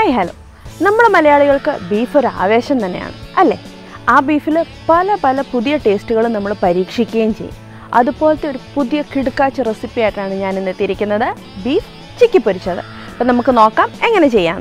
hi hello നമ്മൾ മലയാളികൾക്ക് beef ഒരു ആവേശം തന്നെയാണ് അല്ലേ ആ ബീഫിൽ പല പല പുതിയ ടേസ്റ്റുകളും നമ്മൾ പരീക്ഷിക്കുകയും ചെയ്യും അതുപോലത്തെ ഒരു പുതിയ കിടുക്കാച്ച റെസിപ്പി ആയിട്ടാണ് ഞാൻ ഇന്ന് എത്തിയിരിക്കുന്നത് ബീഫ് ചിക്കി പൊരിച്ചത് അപ്പം നമുക്ക് നോക്കാം എങ്ങനെ ചെയ്യാം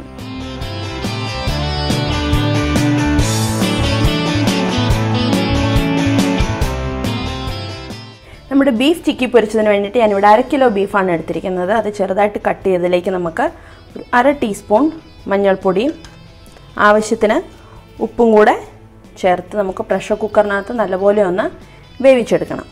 നമ്മുടെ ബീഫ് ചിക്കി പൊരിച്ചതിന് വേണ്ടിയിട്ട് ഞാനിവിടെ അര കിലോ ബീഫാണ് എടുത്തിരിക്കുന്നത് അത് ചെറുതായിട്ട് കട്ട് ചെയ്തതിലേക്ക് നമുക്ക് ഒരു അര ടീസ്പൂൺ മഞ്ഞൾപ്പൊടിയും ആവശ്യത്തിന് ഉപ്പും കൂടെ ചേർത്ത് നമുക്ക് പ്രഷർ കുക്കറിനകത്ത് നല്ലപോലെ ഒന്ന് വേവിച്ചെടുക്കണം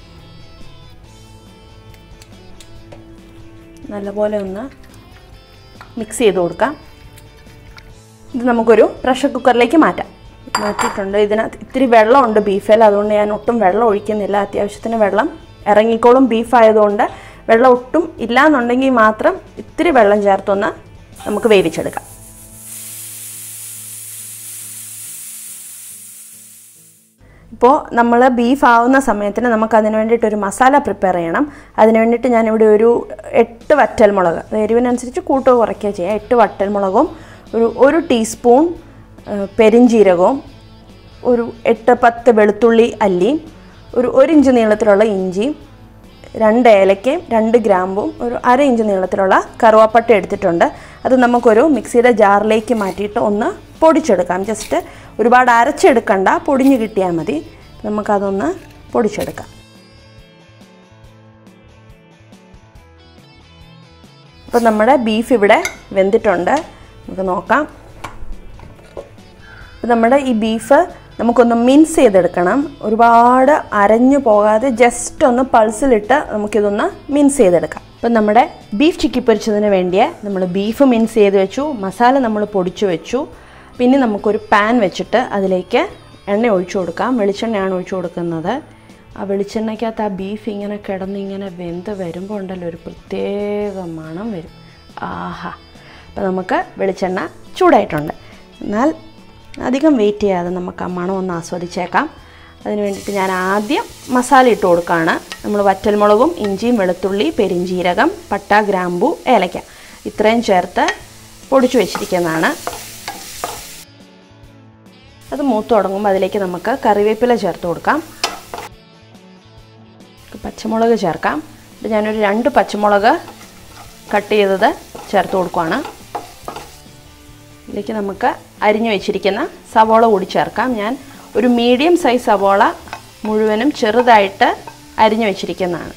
നല്ലപോലെ ഒന്ന് മിക്സ് ചെയ്ത് കൊടുക്കാം ഇത് നമുക്കൊരു പ്രഷർ കുക്കറിലേക്ക് മാറ്റാം മാറ്റിയിട്ടുണ്ട് ഇതിനകത്ത് ഇത്തിരി വെള്ളമുണ്ട് ബീഫിൽ അതുകൊണ്ട് ഞാൻ ഒട്ടും വെള്ളം ഒഴിക്കുന്നില്ല അത്യാവശ്യത്തിന് വെള്ളം ഇറങ്ങിക്കോളും ബീഫ് ആയതുകൊണ്ട് വെള്ളം ഒട്ടും ഇല്ലാന്നുണ്ടെങ്കിൽ മാത്രം ഇത്തിരി വെള്ളം ചേർത്തൊന്ന് നമുക്ക് വേവിച്ചെടുക്കാം ഇപ്പോൾ നമ്മൾ ബീഫ് ആവുന്ന സമയത്തിന് നമുക്ക് അതിന് വേണ്ടിയിട്ട് ഒരു മസാല പ്രിപ്പയർ ചെയ്യണം അതിന് വേണ്ടിയിട്ട് ഞാനിവിടെ ഒരു എട്ട് വറ്റൽമുളക് അത് എരിവിനനുസരിച്ച് കൂട്ടുകയോ കുറയ്ക്കുകയോ ചെയ്യാം എട്ട് വറ്റൽമുളകും ഒരു ഒരു ടീസ്പൂൺ ഏഹ്, പെരിഞ്ജീരകവും ഒരു എട്ട് പത്ത് വെളുത്തുള്ളി അല്ലിയും ഒരു ഒരു ഇഞ്ച് നീളത്തിലുള്ള ഇഞ്ചിയും രണ്ട് ഏലക്കയും രണ്ട് ഗ്രാമ്പും ഒരു അര ഇഞ്ച് നീളത്തിലുള്ള കറുവാപ്പട്ട എടുത്തിട്ടുണ്ട് അത് നമുക്കൊരു മിക്സിയുടെ ജാറിലേക്ക് മാറ്റിയിട്ട് ഒന്ന് പൊടിച്ചെടുക്കാം ജസ്റ്റ് ഒരുപാട് അരച്ചെടുക്കണ്ട പൊടിഞ്ഞ് കിട്ടിയാൽ മതി നമുക്കതൊന്ന് പൊടിച്ചെടുക്കാം അപ്പോൾ നമ്മുടെ ബീഫ് ഇവിടെ വെന്തിട്ടുണ്ട് നമുക്ക് നോക്കാം അപ്പോൾ നമ്മുടെ ഈ ബീഫ് നമുക്കൊന്ന് മിൻസ് ചെയ്തെടുക്കണം ഒരുപാട് അരഞ്ഞു പോകാതെ ജസ്റ്റ് ഒന്ന് പൾസിലിട്ട് നമുക്കിതൊന്ന് മിൻസ് ചെയ്തെടുക്കാം അപ്പം നമ്മുടെ ബീഫ് ചിക്കി പൊരിച്ചതിന് വേണ്ടിയ നമ്മൾ ബീഫ് മിൻസ് ചെയ്ത് വെച്ചു മസാല നമ്മൾ പൊടിച്ചു വെച്ചു പിന്നെ നമുക്കൊരു പാൻ വെച്ചിട്ട് അതിലേക്ക് എണ്ണ ഒഴിച്ചു കൊടുക്കാം വെളിച്ചെണ്ണയാണ് ഒഴിച്ചു കൊടുക്കുന്നത് ആ വെളിച്ചെണ്ണയ്ക്കകത്ത് ആ ബീഫ് ഇങ്ങനെ കിടന്ന് ഇങ്ങനെ വെന്ത് വരുമ്പോൾ ഉണ്ടല്ലോ ഒരു പ്രത്യേക മണം വരും ആഹാ അപ്പോൾ നമുക്ക് വെളിച്ചെണ്ണ ചൂടായിട്ടുണ്ട് എന്നാൽ അധികം വെയിറ്റ് ചെയ്യാതെ നമുക്ക് ആ മണം ഒന്ന് ആസ്വദിച്ചേക്കാം അതിന് വേണ്ടിയിട്ട് ഞാൻ ആദ്യം മസാല ഇട്ട് കൊടുക്കുകയാണ് നമ്മൾ വറ്റൽമുളകും ഇഞ്ചിയും വെളുത്തുള്ളി പെരിഞ്ചീരകം പട്ട ഗ്രാമ്പു ഏലക്ക ഇത്രയും ചേർത്ത് പൊടിച്ചു വെച്ചിരിക്കുന്നതാണ് അത് മൂത്ത് തുടങ്ങുമ്പോൾ അതിലേക്ക് നമുക്ക് കറിവേപ്പില ചേർത്ത് കൊടുക്കാം പച്ചമുളക് ചേർക്കാം ഇത് ഞാനൊരു രണ്ട് പച്ചമുളക് കട്ട് ചെയ്തത് ചേർത്ത് കൊടുക്കുവാണ് ഇതിലേക്ക് നമുക്ക് അരിഞ്ഞു വെച്ചിരിക്കുന്ന സവോള കൂടി ചേർക്കാം ഞാൻ ഒരു മീഡിയം സൈസ് സവോള മുഴുവനും ചെറുതായിട്ട് അരിഞ്ഞു വെച്ചിരിക്കുന്നതാണ്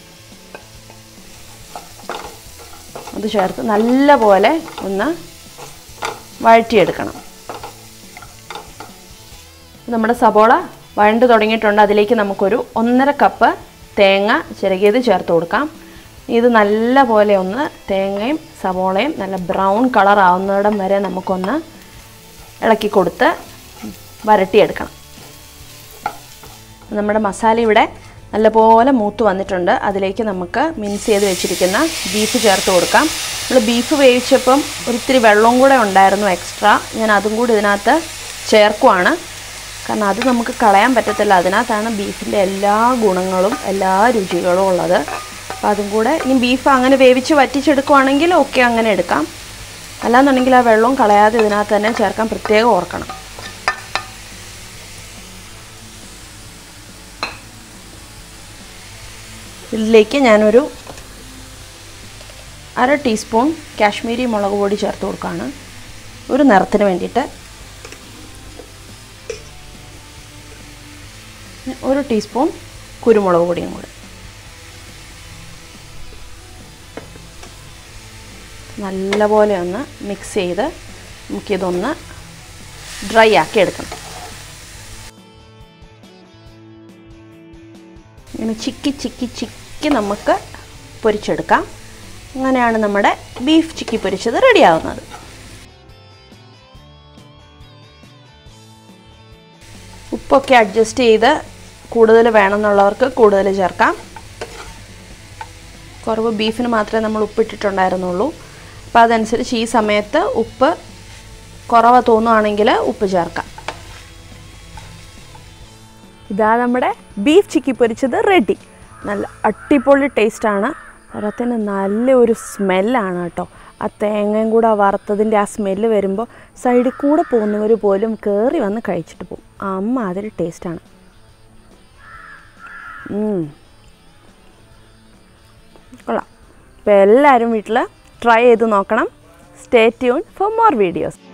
അത് ചേർത്ത് നല്ലപോലെ ഒന്ന് വഴറ്റിയെടുക്കണം നമ്മുടെ സവോള വഴണ്ട് തുടങ്ങിയിട്ടുണ്ട് അതിലേക്ക് നമുക്കൊരു ഒന്നര കപ്പ് തേങ്ങ ചിരകിയത് ചേർത്ത് കൊടുക്കാം ഇത് നല്ല പോലെ ഒന്ന് തേങ്ങയും സവോളയും നല്ല ബ്രൗൺ കളർ ആവുന്നിടം വരെ നമുക്കൊന്ന് ഇളക്കി കൊടുത്ത് വരട്ടിയെടുക്കണം നമ്മുടെ മസാല ഇവിടെ നല്ലപോലെ മൂത്ത് വന്നിട്ടുണ്ട് അതിലേക്ക് നമുക്ക് മിൻസ് ചെയ്ത് വെച്ചിരിക്കുന്ന ബീഫ് ചേർത്ത് കൊടുക്കാം നമ്മൾ ബീഫ് വേവിച്ചപ്പം ഒരിത്തിരി വെള്ളവും കൂടെ ഉണ്ടായിരുന്നു എക്സ്ട്രാ ഞാൻ അതും കൂടി ഇതിനകത്ത് ചേർക്കുവാണ് കാരണം അത് നമുക്ക് കളയാൻ പറ്റത്തില്ല അതിനകത്താണ് ബീഫിൻ്റെ എല്ലാ ഗുണങ്ങളും എല്ലാ രുചികളും ഉള്ളത് അപ്പോൾ അതും കൂടെ ഇനി ബീഫ് അങ്ങനെ വേവിച്ച് വറ്റിച്ചെടുക്കുവാണെങ്കിൽ ഓക്കെ അങ്ങനെ എടുക്കാം അല്ലാന്നുണ്ടെങ്കിൽ ആ വെള്ളവും കളയാതെ ഇതിനകത്ത് തന്നെ ചേർക്കാൻ പ്രത്യേകം ഓർക്കണം ഇതിലേക്ക് ഞാനൊരു അര ടീസ്പൂൺ കാശ്മീരി മുളക് പൊടി ചേർത്ത് കൊടുക്കുകയാണ് ഒരു നിറത്തിന് വേണ്ടിയിട്ട് ഒരു ടീസ്പൂൺ കുരുമുളക് പൊടിയും കൂടെ നല്ലപോലെ ഒന്ന് മിക്സ് ചെയ്ത് നമുക്കിതൊന്ന് ഡ്രൈ ആക്കി എടുക്കണം ഇങ്ങനെ ചിക്കി ചിക്കി ചിക്കി നമുക്ക് പൊരിച്ചെടുക്കാം അങ്ങനെയാണ് നമ്മുടെ ബീഫ് ചിക്കി പൊരിച്ചത് റെഡിയാവുന്നത് ഉപ്പൊക്കെ അഡ്ജസ്റ്റ് ചെയ്ത് കൂടുതൽ വേണമെന്നുള്ളവർക്ക് കൂടുതൽ ചേർക്കാം കുറവ് ബീഫിന് മാത്രമേ നമ്മൾ ഉപ്പിട്ടിട്ടുണ്ടായിരുന്നുള്ളൂ അപ്പോൾ അതനുസരിച്ച് ഈ സമയത്ത് ഉപ്പ് കുറവ് തോന്നുവാണെങ്കിൽ ഉപ്പ് ചേർക്കാം ഇതാ നമ്മുടെ ബീഫ് ചിക്കി പൊരിച്ചത് റെഡി നല്ല അടിപൊളി ടേസ്റ്റാണ് അതുപോലെ തന്നെ നല്ലൊരു സ്മെല്ലാണ് കേട്ടോ ആ തേങ്ങയും കൂടെ ആ വറുത്തതിൻ്റെ ആ സ്മെല്ല് വരുമ്പോൾ സൈഡിൽ കൂടെ പോകുന്നവർ പോലും കയറി വന്ന് കഴിച്ചിട്ട് പോകും അമ്മ അതൊരു ടേസ്റ്റാണ് കൊള്ളാം അപ്പോൾ എല്ലാവരും വീട്ടിൽ ട്രൈ ചെയ്ത് നോക്കണം stay tune for more videos